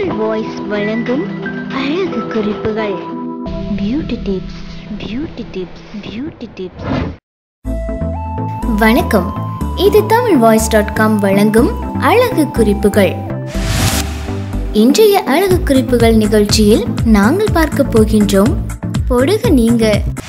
Tamil voice வழங்கும் அழகு குறிப்புகள் beauty tips beauty tips beauty tips வணக்கம் இது தமிழ் வாய்ஸ் டாட் காம் வழங்கும் அழகு குறிப்புகள் இன்றைய அழகு குறிப்புகள் நிகழ்ச்சியில் நாங்கள் பார்க்க போகின்றோம் பொடுகு நீங்க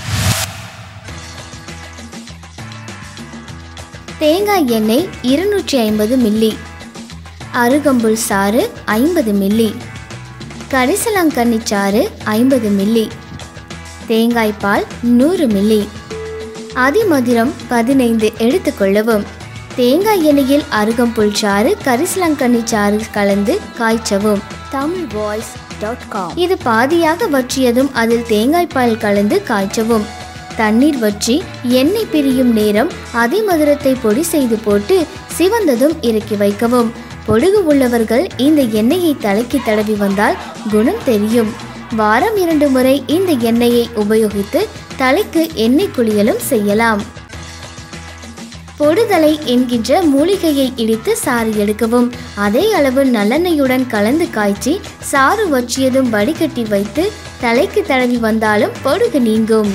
தேங்காய் எண்ணெய் இருநூற்றி ஐம்பது மில்லி அருகம்புல் சாறு ஐம்பது மில்லி கரிசலாங்கண்ணி சாறு ஐம்பது மில்லி தேங்காய் பால் நூறு மில்லி அதிமதுரம் பதினைந்து எடுத்துக்கொள்ளவும் தேங்காய் எண்ணெயில் அருகம்புல் சாறு கரிசலாங்கண்ணி சாறு கலந்து காய்ச்சவும் தமிழ் வாய்ஸ் டாட் காம் இது பாதியாக வற்றியதும் அதில் தேங்காய் பால் கலந்து காய்ச்சவும் தண்ணீர் வற்றி எண்ணெய் பிரியும் நேரம் அதிமதுரத்தை பொடி செய்து போட்டு சிவந்ததும் இறக்கி வைக்கவும் பொடுகு உள்ளவர்கள் இந்த எண்ணெயை தலைக்கு தடவி வந்தால் குணம் தெரியும் வாரம் இரண்டு முறை இந்த எண்ணெயை உபயோகித்து தலைக்கு எண்ணெய் குளியலும் செய்யலாம் பொடுதலை என்கின்ற மூலிகையை இடித்து சாறு எடுக்கவும் அதே அளவு நல்லெண்ணெயுடன் கலந்து காய்ச்சி சாறு வற்றியதும் வடிகட்டி வைத்து தலைக்கு தடவி வந்தாலும் பொடுகு நீங்கும்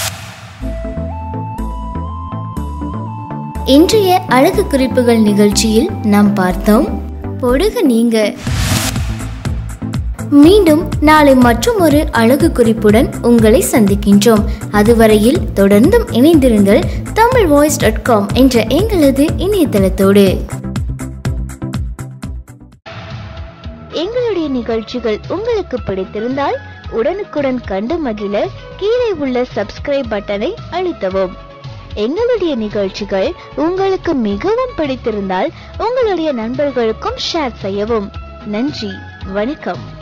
இன்றைய அழகு குறிப்புகள் நிகழ்ச்சியில் நாம் பார்த்தோம் பொடுகு நீங்க மீண்டும் நாளை மற்றும் ஒரு அழகு குறிப்புடன் உங்களை சந்திக்கின்றோம் அதுவரையில் தொடர்ந்தும் இணைந்திருங்கள் தமிழ் வாய்ஸ் டாட் காம் என்ற எங்களது இணையதளத்தோடு எங்களுடைய நிகழ்ச்சிகள் உங்களுக்கு பிடித்திருந்தால் உடனுக்குடன் கண்டு மகிழ கீழே உள்ள சப்ஸ்கிரைப் பட்டனை அழுத்தவும் எங்களுடைய நிகழ்ச்சிகள் உங்களுக்கு மிகவும் பிடித்திருந்தால் உங்களுடைய நண்பர்களுக்கும் ஷேர் செய்யவும் நன்றி வணக்கம்